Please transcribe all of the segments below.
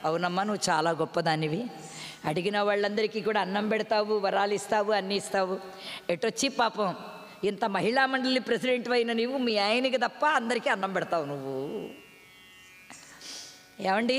అవునమ్మా నువ్వు చాలా గొప్పదానివి అడిగిన వాళ్ళందరికీ కూడా అన్నం పెడతావు వరాలు ఇస్తావు అన్నీ ఇస్తావు ఎటొచ్చి పాపం ఇంత మహిళా మండలి ప్రెసిడెంట్ అయిన నీవు మీ ఆయనకి తప్ప అందరికీ అన్నం పెడతావు నువ్వు ఏమండి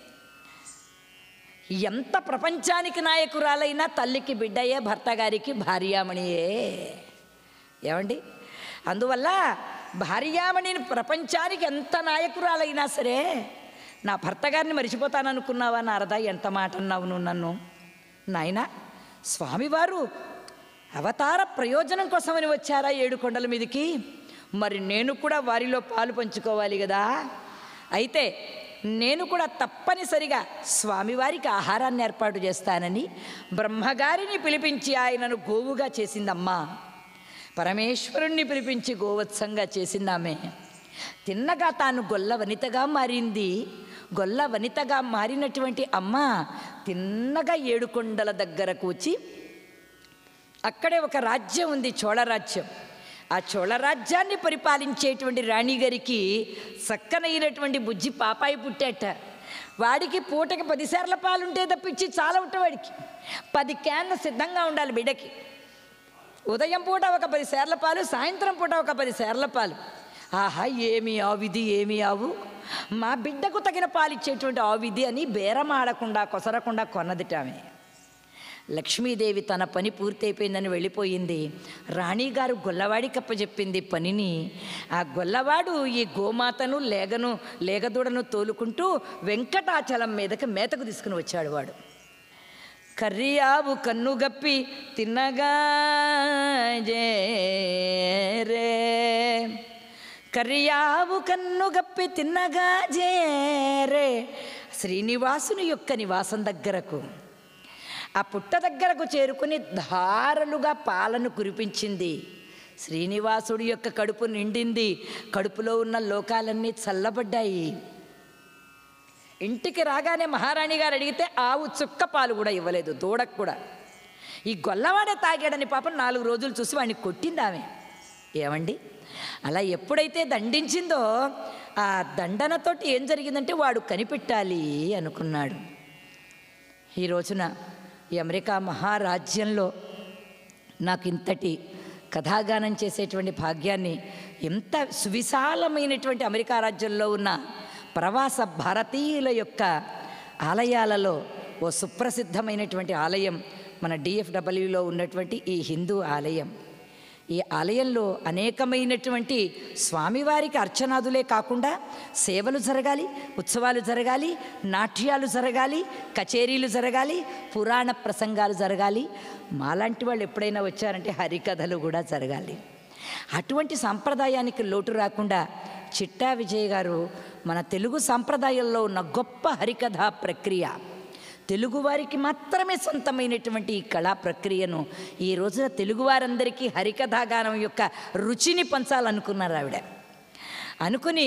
ఎంత ప్రపంచానికి నాయకురాలైనా తల్లికి బిడ్డయే భర్త గారికి భార్యామణియే ఏమండి అందువల్ల భార్యామణిని ప్రపంచానికి ఎంత నాయకురాలైనా సరే నా భర్త గారిని మరిచిపోతాననుకున్నావా నారద ఎంత మాట అన్నావు నువ్వు నన్ను నాయనా స్వామివారు అవతార ప్రయోజనం కోసమని వచ్చారా ఏడు కొండల మీదకి మరి నేను కూడా వారిలో పాలు పంచుకోవాలి కదా అయితే నేను కూడా తప్పనిసరిగా స్వామివారికి ఆహారాన్ని ఏర్పాటు చేస్తానని బ్రహ్మగారిని పిలిపించి ఆయనను గోవుగా చేసిందమ్మా పరమేశ్వరుణ్ణి పిలిపించి గోవత్సంగా చేసిందామె తిన్నగా తాను గొల్ల వనితగా మారింది గొల్ల వనితగా మారినటువంటి అమ్మ తిన్నగా ఏడుకొండల దగ్గరకు వచ్చి అక్కడే ఒక రాజ్యం ఉంది చోళరాజ్యం ఆ చోళరాజ్యాన్ని పరిపాలించేటువంటి రాణిగారికి చక్కనైనటువంటి బుజ్జి పాపాయి పుట్టాట వాడికి పూటకి పది సేర్ల పాలుంటే తప్పించి చాలా ఉంటా వాడికి పది క్యాన్లు సిద్ధంగా ఉండాలి బిడ్డకి ఉదయం పూట ఒక పది సేర్ల పాలు సాయంత్రం పూట ఒక పది సేర్ల పాలు ఆహా ఏమి ఆవిది ఏమి ఆవు మా బిడ్డకు తగిన పాలు ఇచ్చేటువంటి ఆవిది అని బేరం ఆడకుండా కొసరకుండా కొన్నదిట ఆమె లక్ష్మీదేవి తన పని పూర్తయిపోయిందని వెళ్ళిపోయింది రాణిగారు గొల్లవాడికి అప్పచెప్పింది పనిని ఆ గొల్లవాడు ఈ గోమాతను లేగను లేగదూడను తోలుకుంటూ వెంకటాచలం మీదకి మేతకు తీసుకుని వచ్చాడు వాడు కర్రియావు కన్ను గప్పి తిన్నగా జేరే కర్రియావు కన్ను గప్పి తిన్నగా జేరే శ్రీనివాసుని యొక్క నివాసం దగ్గరకు ఆ పుట్ట దగ్గరకు చేరుకుని ధారలుగా పాలను కురిపించింది శ్రీనివాసుడి యొక్క కడుపు నిండింది కడుపులో ఉన్న లోకాలన్నీ చల్లబడ్డాయి ఇంటికి రాగానే మహారాణి గారు అడిగితే ఆవు చుక్క పాలు కూడా ఇవ్వలేదు దూడకు కూడా ఈ గొల్లవాడే తాగాడని పాపం నాలుగు రోజులు చూసి వాడిని కొట్టింది ఆమె ఏమండి అలా ఎప్పుడైతే దండించిందో ఆ దండనతోటి ఏం జరిగిందంటే వాడు కనిపెట్టాలి అనుకున్నాడు ఈ రోజున ఈ అమెరికా మహారాజ్యంలో నాకు ఇంతటి కథాగానం చేసేటువంటి భాగ్యాన్ని ఎంత సువిశాలమైనటువంటి అమెరికా రాజ్యంలో ఉన్న ప్రవాస భారతీయుల యొక్క ఆలయాలలో ఓ సుప్రసిద్ధమైనటువంటి ఆలయం మన డిఎఫ్డబ్ల్యూలో ఉన్నటువంటి ఈ హిందూ ఆలయం ఈ ఆలయంలో అనేకమైనటువంటి స్వామివారికి అర్చనాదులే కాకుండా సేవలు జరగాలి ఉత్సవాలు జరగాలి నాట్యాలు జరగాలి కచేరీలు జరగాలి పురాణ ప్రసంగాలు జరగాలి మాలాంటి వాళ్ళు ఎప్పుడైనా వచ్చారంటే హరికథలు కూడా జరగాలి అటువంటి సాంప్రదాయానికి లోటు రాకుండా చిట్టా విజయ్ గారు మన తెలుగు సాంప్రదాయంలో ఉన్న గొప్ప హరికథా ప్రక్రియ తెలుగువారికి మాత్రమే సొంతమైనటువంటి ఈ కళా ప్రక్రియను ఈ రోజున తెలుగువారందరికీ హరికథాగానం యొక్క రుచిని పంచాలనుకున్నారు ఆవిడ అనుకుని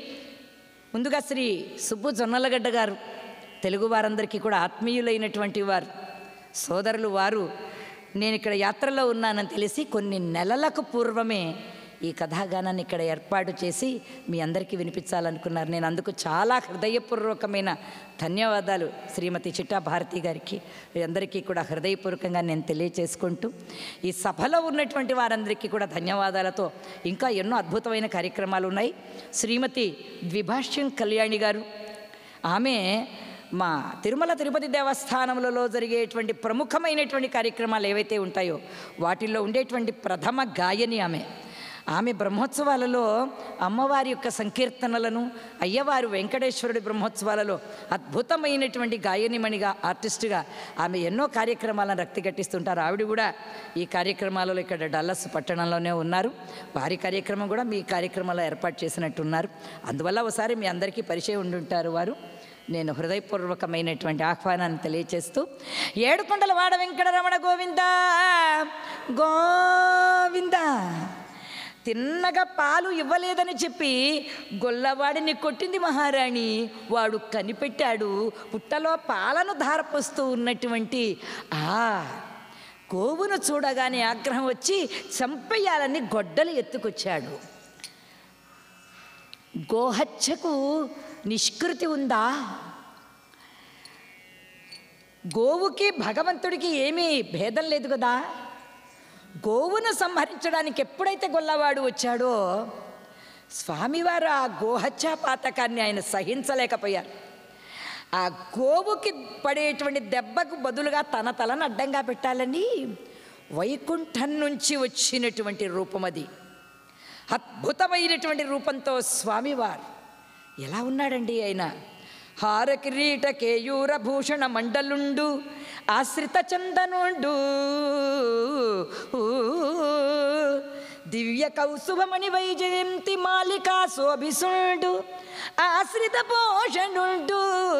ముందుగా శ్రీ సుబ్బు జొన్నలగడ్డ గారు తెలుగు వారందరికీ కూడా ఆత్మీయులైనటువంటి వారు సోదరులు వారు నేను ఇక్కడ యాత్రలో ఉన్నానని తెలిసి కొన్ని నెలలకు పూర్వమే ఈ కథాగానాన్ని ఇక్కడ ఏర్పాటు చేసి మీ అందరికీ వినిపించాలనుకున్నారు నేను అందుకు చాలా హృదయపూర్వకమైన ధన్యవాదాలు శ్రీమతి చిట్టా భారతి గారికి అందరికీ కూడా హృదయపూర్వకంగా నేను తెలియచేసుకుంటూ ఈ సభలో ఉన్నటువంటి వారందరికీ కూడా ధన్యవాదాలతో ఇంకా ఎన్నో అద్భుతమైన కార్యక్రమాలు ఉన్నాయి శ్రీమతి ద్విభాష్యం కళ్యాణి గారు ఆమె మా తిరుమల తిరుపతి దేవస్థానములలో జరిగేటువంటి ప్రముఖమైనటువంటి కార్యక్రమాలు ఏవైతే ఉంటాయో వాటిల్లో ఉండేటువంటి ప్రథమ గాయని ఆమె ఆమె బ్రహ్మోత్సవాలలో అమ్మవారి యొక్క సంకీర్తనలను అయ్యవారు వెంకటేశ్వరుడి బ్రహ్మోత్సవాలలో అద్భుతమైనటువంటి గాయనిమణిగా ఆర్టిస్టుగా ఆమె ఎన్నో కార్యక్రమాలను రక్తి కట్టిస్తుంటారు ఆవిడ కూడా ఈ కార్యక్రమాలలో ఇక్కడ డల్లస్ పట్టణంలోనే ఉన్నారు వారి కార్యక్రమం కూడా మీ కార్యక్రమంలో ఏర్పాటు చేసినట్టున్నారు అందువల్ల ఒకసారి మీ అందరికీ పరిచయం ఉండుంటారు వారు నేను హృదయపూర్వకమైనటువంటి ఆహ్వానాన్ని తెలియచేస్తూ ఏడుకొండల వాడ వెంకటరమణ గోవింద గోవింద తిన్నగా పాలు ఇవ్వలేదని చెప్పి గొల్లవాడిని కొట్టింది మహారాణి వాడు కనిపెట్టాడు పుట్టలో పాలను ధారపోస్తూ ఉన్నటువంటి ఆ గోవును చూడగానే ఆగ్రహం వచ్చి చంపేయాలని గొడ్డలు ఎత్తుకొచ్చాడు గోహత్యకు నిష్కృతి ఉందా గోవుకి భగవంతుడికి ఏమీ భేదం లేదు కదా గోవును సంహరించడానికి ఎప్పుడైతే గొల్లవాడు వచ్చాడో స్వామివారు ఆ గోహత్యా పాతకాన్ని ఆయన సహించలేకపోయారు ఆ గోవుకి పడేటువంటి దెబ్బకు బదులుగా తన తలను అడ్డంగా పెట్టాలని వైకుంఠం నుంచి వచ్చినటువంటి రూపం అది అద్భుతమైనటువంటి రూపంతో స్వామివారు ఎలా ఉన్నాడండి ఆయన హార కిరీట కేయూర భూషణ మండలుండు ఆశ్రిత చందనుండు దివ్య కౌసుభమణి వైజయంతి మాలికా శోభిసుండు ఆశ్రిత పోషణుండు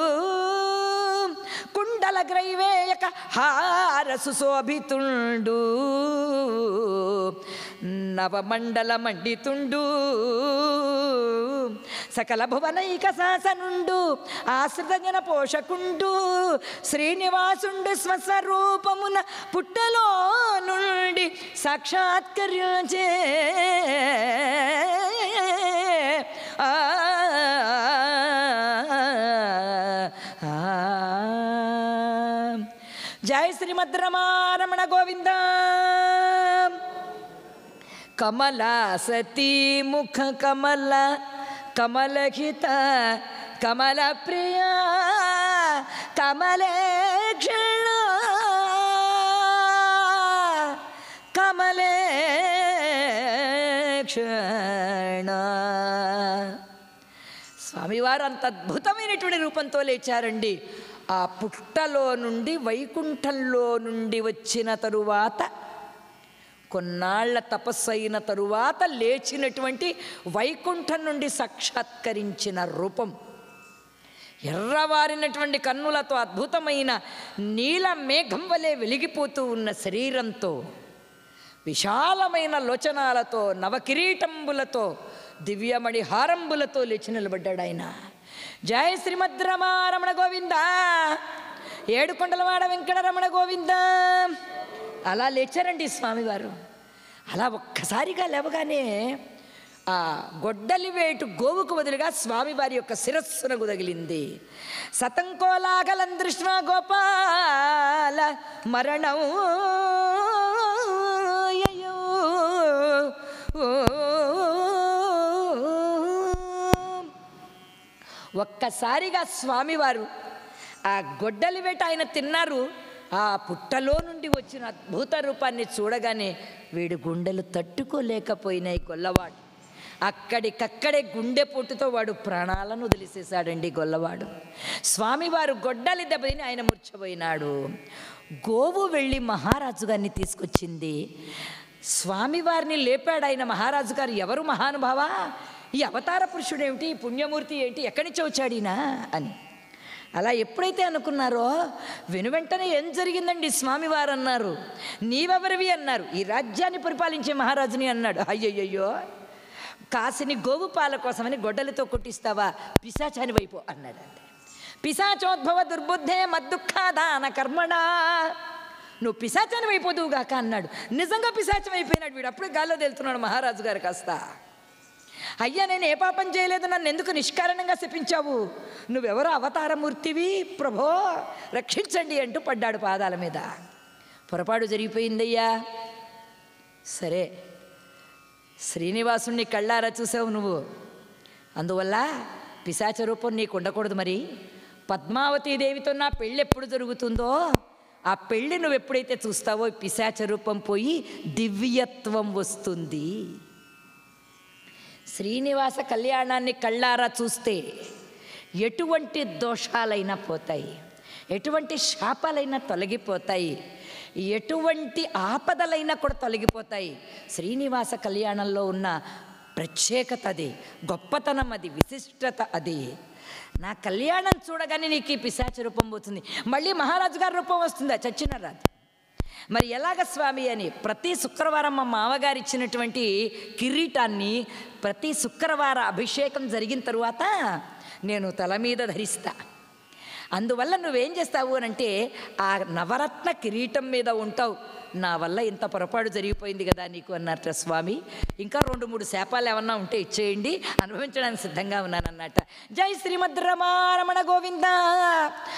కుండల గ్రైవేయక హార సుశోభితుండు నవమండల మండితుండు సకల భువనైక శాసనుండు ఆశ్రిత జన పోషకుండు శ్రీనివాసుండు స్వస్వరూపమున పుట్టలో నుండి సాక్షాత్కరించే ఆ, ఆ, జయ శ్రీమద్ రమారమణ గోవింద కమలా సతీ ముఖ కమల కమలహిత కమల ప్రియ కమలేక్షణ కమలేక్షణ స్వామివారు అంత అద్భుతమైనటువంటి రూపంతో లేచారండి ఆ పుట్టలో నుండి వైకుంఠంలో నుండి వచ్చిన తరువాత కొన్నాళ్ల తపస్సు అయిన తరువాత లేచినటువంటి వైకుంఠం నుండి సాక్షాత్కరించిన రూపం ఎర్రవారినటువంటి కన్నులతో అద్భుతమైన నీల మేఘం వలె వెలిగిపోతూ ఉన్న శరీరంతో విశాలమైన లోచనాలతో నవకిరీటంబులతో దివ్యమణి హారంబులతో లేచి నిలబడ్డాడు ఆయన జయ శ్రీమద్ రమారమణ గోవింద ఏడుకొండలవాడ వెంకటరమణ గోవింద అలా లేచారండి స్వామివారు అలా ఒక్కసారిగా లేవగానే ఆ గొడ్డలి వేటు గోవుకు బదులుగా స్వామివారి యొక్క శిరస్సునకు తగిలింది సతంకోలాగలం దృష్ట్యా గోపాల మరణం యయో. ఒక్కసారిగా స్వామివారు ఆ గొడ్డలి వేట ఆయన తిన్నారు ఆ పుట్టలో నుండి వచ్చిన అద్భుత రూపాన్ని చూడగానే వీడు గుండెలు తట్టుకోలేకపోయినాయి గొల్లవాడు అక్కడికక్కడే గుండె పొట్టుతో వాడు ప్రాణాలను వదిలిసేశాడండి గొల్లవాడు స్వామివారు గొడ్డలి దెబ్బతిని ఆయన మూర్చబోయినాడు గోవు వెళ్ళి మహారాజు గారిని తీసుకొచ్చింది స్వామివారిని లేపాడు ఆయన మహారాజు గారు ఎవరు మహానుభావా ఈ అవతార పురుషుడు ఏమిటి ఈ పుణ్యమూర్తి ఏంటి ఎక్కడి నుంచి వచ్చాడు ఈయన అని అలా ఎప్పుడైతే అనుకున్నారో వెనువెంటనే ఏం జరిగిందండి స్వామివారు అన్నారు నీవెవరివి అన్నారు ఈ రాజ్యాన్ని పరిపాలించే మహారాజుని అన్నాడు అయ్యయ్యో కాసిని గోవు పాల కోసమని గొడ్డలితో కొట్టిస్తావా పిశాచాని వైపు అన్నాడు అంతే పిశాచోద్భవ దుర్బుద్ధే మద్దుఖాదాన కర్మణా నువ్వు పిశాచాని అయిపోదువుగాక అన్నాడు నిజంగా పిశాచం అయిపోయినాడు వీడు అప్పుడే గాల్లో తెలుతున్నాడు మహారాజు గారు కాస్త అయ్యా నేను ఏ పాపం చేయలేదు నన్ను ఎందుకు నిష్కారణంగా శపించావు నువ్వెవరో అవతారమూర్తివి ప్రభో రక్షించండి అంటూ పడ్డాడు పాదాల మీద పొరపాటు జరిగిపోయిందయ్యా సరే శ్రీనివాసుణ్ణి కళ్ళారా చూసావు నువ్వు అందువల్ల పిశాచ రూపం నీకు ఉండకూడదు మరి పద్మావతీ దేవితో నా పెళ్ళి ఎప్పుడు జరుగుతుందో ఆ పెళ్ళి నువ్వు ఎప్పుడైతే చూస్తావో ఈ పిశాచ రూపం పోయి దివ్యత్వం వస్తుంది శ్రీనివాస కళ్యాణాన్ని కళ్ళారా చూస్తే ఎటువంటి దోషాలైనా పోతాయి ఎటువంటి శాపాలైనా తొలగిపోతాయి ఎటువంటి ఆపదలైనా కూడా తొలగిపోతాయి శ్రీనివాస కళ్యాణంలో ఉన్న ప్రత్యేకత అది గొప్పతనం అది విశిష్టత అది నా కళ్యాణం చూడగానే నీకు ఈ పిశాచ రూపం పోతుంది మళ్ళీ మహారాజు గారి రూపం వస్తుందా చచ్చిన రాదు మరి ఎలాగ స్వామి అని ప్రతి శుక్రవారం మా మామగారు ఇచ్చినటువంటి కిరీటాన్ని ప్రతి శుక్రవార అభిషేకం జరిగిన తరువాత నేను తల మీద ధరిస్తా అందువల్ల నువ్వేం చేస్తావు అని అంటే ఆ నవరత్న కిరీటం మీద ఉంటావు నా వల్ల ఇంత పొరపాటు జరిగిపోయింది కదా నీకు అన్నట్ట స్వామి ఇంకా రెండు మూడు శాపాలు ఏమన్నా ఉంటే ఇచ్చేయండి అనుభవించడానికి సిద్ధంగా ఉన్నానన్నట జై శ్రీమద్ రమారమణ గోవింద